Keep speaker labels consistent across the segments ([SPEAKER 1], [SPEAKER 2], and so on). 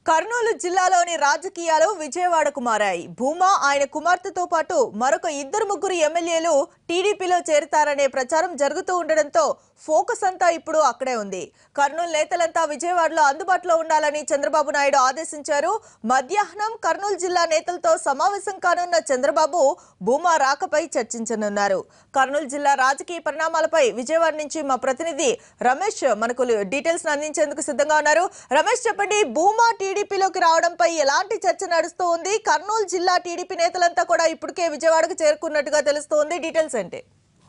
[SPEAKER 1] కర్నూలు జిల్లాలోని రాజకీయాలు విజయవాడకు మారాయి భూమా ఆయన కుమార్తెతో పాటు మరొక ఇద్దరు ముగ్గురు ఎమ్మెల్యేలు టీడీపీలో చేరతారనే ప్రచారం జరుగుతూ ఉండడంతో ఫోకస్ అంతా ఇప్పుడు అక్కడే ఉంది కర్నూలు నేతలంతా విజయవాడలో అందుబాటులో ఉండాలని చంద్రబాబు నాయుడు ఆదేశించారు మధ్యాహ్నం కర్నూలు జిల్లా నేతలతో సమావేశం కానున్న చంద్రబాబు భూమా రాకపై చర్చించనున్నారు కర్నూలు జిల్లా రాజకీయ పరిణామాలపై విజయవాడ నుంచి మా ప్రతినిధి రమేష్ మనకు డీటెయిల్స్ అందించేందుకు సిద్ధంగా ఉన్నారు రమేష్ చెప్పండి భూమా టీడీపీలోకి రావడంపై ఎలాంటి చర్చ నడుస్తూ ఉంది కర్నూలు జిల్లా టీడీపీ నేతలంతా కూడా ఇప్పటికే విజయవాడకు చేరుకున్నట్టుగా తెలుస్తోంది డీటెయిల్స్ ఏంటి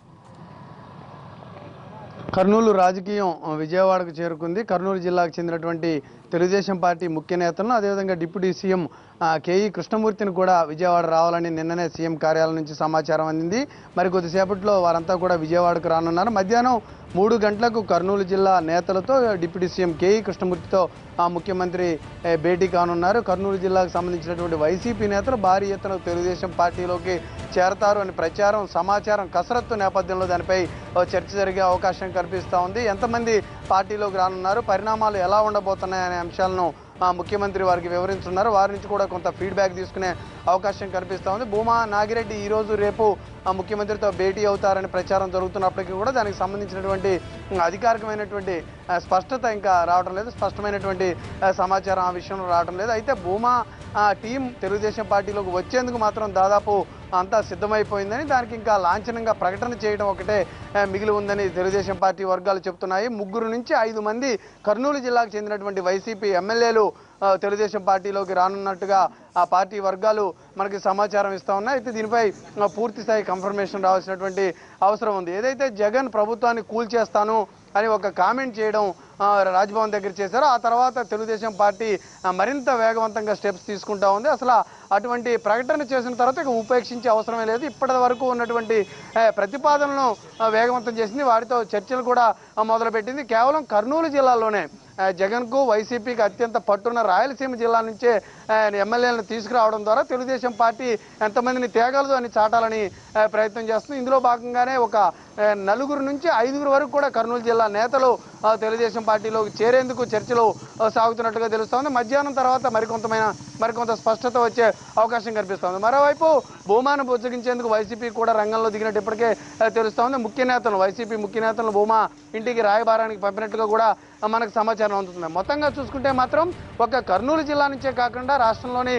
[SPEAKER 2] కర్నూలు రాజకీయం ఆ, విజయవాడకు చేరుకుంది కర్నూలు జిల్లాకు చెందినటువంటి తెలుగుదేశం పార్టీ ముఖ్య నేతలను అదేవిధంగా డిప్యూటీ సీఎం ఆ, కేఈ కృష్ణమూర్తిని కూడా విజయవాడ రావాలని నిన్ననే సీఎం కార్యాలయం నుంచి సమాచారం అందింది మరి కొద్దిసేపట్లో వారంతా కూడా విజయవాడకు రానున్నారు మధ్యాహ్నం మూడు గంటలకు కర్నూలు జిల్లా నేతలతో డిప్యూటీ సీఎం కేఈ కృష్ణమూర్తితో ఆ, ముఖ్యమంత్రి ఏ, భేటీ కానున్నారు కర్నూలు జిల్లాకు సంబంధించినటువంటి వైసీపీ నేతలు భారీ ఎత్తున తెలుగుదేశం పార్టీలోకి చేరతారు అని ప్రచారం సమాచారం కసరత్తు నేపథ్యంలో దానిపై ఓ చర్చ జరిగే అవకాశం కనిపిస్తూ ఉంది ఎంతమంది పార్టీలోకి రానున్నారు పరిణామాలు ఎలా ఉండబోతున్నాయి అనే అంశాలను ఆ, ముఖ్యమంత్రి వారికి వివరించున్నారు వారి నుంచి కూడా కొంత ఫీడ్బ్యాక్ తీసుకునే అవకాశం కనిపిస్తూ ఉంది భూమా నాగిరెడ్డి ఈ రోజు రేపు ఆ, ముఖ్యమంత్రితో భేటీ అవుతారని ప్రచారం జరుగుతున్నప్పటికీ కూడా దానికి సంబంధించినటువంటి ఉమ్, అధికారికమైనటువంటి ఆ, స్పష్టత ఇంకా రావడం లేదు స్పష్టమైనటువంటి ఆ, సమాచారం ఆ విషయంలో రావడం లేదు అయితే భూమా ఆ, టీం తెలుగుదేశం పార్టీలోకి వచ్చేందుకు మాత్రం దాదాపు అంతా సిద్ధమైపోయిందని దానికి ఇంకా లాంఛనంగా ప్రకటన చేయడం ఒకటే ఆ, మిగిలి ఉందని తెలుగుదేశం పార్టీ వర్గాలు చెప్తున్నాయి ముగ్గురు నుంచి ఐదు మంది కర్నూలు జిల్లాకు చెందినటువంటి వైసీపీ ఎమ్మెల్యేలు ఆ, తెలుగుదేశం పార్టీలోకి రానున్నట్టుగా ఆ పార్టీ వర్గాలు మనకి సమాచారం ఇస్తా ఉన్నాయి అయితే దీనిపై ఆ, పూర్తి స్థాయి కన్ఫర్మేషన్ రావాల్సినటువంటి అవసరం ఉంది ఏదైతే జగన్ ప్రభుత్వాన్ని కూల్చేస్తాను అని ఒక కామెంట్ చేయడం ఆ, రాజ్భవన్ దగ్గర చేశారో ఆ తర్వాత తెలుగుదేశం పార్టీ ఆ, మరింత వేగవంతంగా స్టెప్స్ తీసుకుంటా ఉంది అసలు అటువంటి ప్రకటన చేసిన తర్వాత ఇక ఉపేక్షించే అవసరమే లేదు ఇప్పటి వరకు ఉన్నటువంటి ఆ, ప్రతిపాదనలను ఆ, వేగవంతం చేసింది వాటితో చర్చలు కూడా ఆ, మొదలుపెట్టింది కేవలం కర్నూలు జిల్లాలోనే ఆ, జగన్కు వైసీపీకి అత్యంత పట్టున్న రాయలసీమ జిల్లా నుంచే ఆ, ఎమ్మెల్యేలను తీసుకురావడం ద్వారా తెలుగుదేశం పార్టీ ఎంతమందిని తేగలదు అని చాటాలని ఆ, ప్రయత్నం చేస్తుంది ఇందులో భాగంగానే ఒక ఆ, నలుగురు నుంచి ఐదుగురు వరకు కూడా కర్నూలు జిల్లా నేతలు ఆ, తెలుగుదేశం పార్టీలోకి చేరేందుకు చర్చలు ఆ, సాగుతున్నట్టుగా తెలుస్తోంది మధ్యాహ్నం తర్వాత మరికొంతమైన మరికొంత స్పష్టత వచ్చే అవకాశం కనిపిస్తోంది మరోవైపు భూమాను బుజ్జగించేందుకు వైసీపీ కూడా రంగంలో దిగినట్టు ఇప్పటికే ఆ, తెలుస్తోంది ముఖ్య నేతలు వైసీపీ ముఖ్య నేతలు భూమా ఇంటికి రాయబారానికి పంపినట్టుగా కూడా ఆ, మనకు సమాచారం అందుతుంది మొత్తంగా చూసుకుంటే మాత్రం ఒక కర్నూలు జిల్లా నుంచే కాకుండా రాష్ట్రంలోని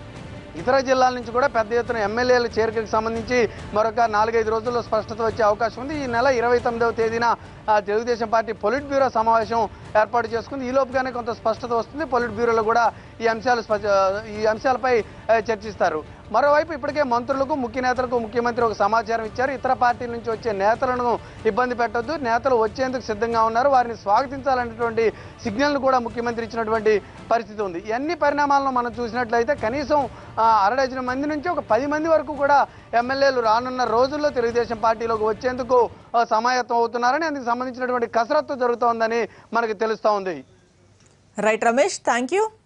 [SPEAKER 2] ఇతర జిల్లాల నుంచి కూడా పెద్ద ఎత్తున ఎమ్మెల్యేల చేరికకు సంబంధించి మరొక నాలుగైదు రోజుల్లో స్పష్టత వచ్చే అవకాశం ఉంది ఈ నెల ఇరవై తొమ్మిదవ తేదీన ఆ, తెలుగుదేశం పార్టీ పొలిట్ బ్యూరో సమావేశం ఏర్పాటు చేసుకుంది ఈ లోపుగానే కొంత స్పష్టత వస్తుంది పొలిట్ బ్యూరోలో కూడా ఈ అంశాలు స్ప- ఈ అంశాలపై ఆ, చర్చిస్తారు మరోవైపు ఇప్పటికే మంత్రులకు ముఖ్య నేతలకు ముఖ్యమంత్రి ఒక సమాచారం ఇచ్చారు ఇతర పార్టీల నుంచి వచ్చే నేతలను ఇబ్బంది పెట్టొద్దు నేతలు వచ్చేందుకు సిద్ధంగా ఉన్నారు వారిని స్వాగతించాలనేటువంటి సిగ్నల్ను కూడా ముఖ్యమంత్రి ఇచ్చినటువంటి పరిస్థితి ఉంది ఈ అన్ని పరిణామాలను మనం చూసినట్లయితే కనీసం ఆ, అరడజన మంది నుంచి ఒక పది మంది వరకు కూడా ఎమ్మెల్యేలు రానున్న రోజుల్లో తెలుగుదేశం పార్టీలోకి వచ్చేందుకు ఆ, సమాయత్తం అవుతున్నారని అందుకు సంబంధించినటువంటి కసరత్తు జరుగుతోందని మనకు తెలుస్తోంది
[SPEAKER 1] రైట్ రమేష్ థ్యాంక్ యూ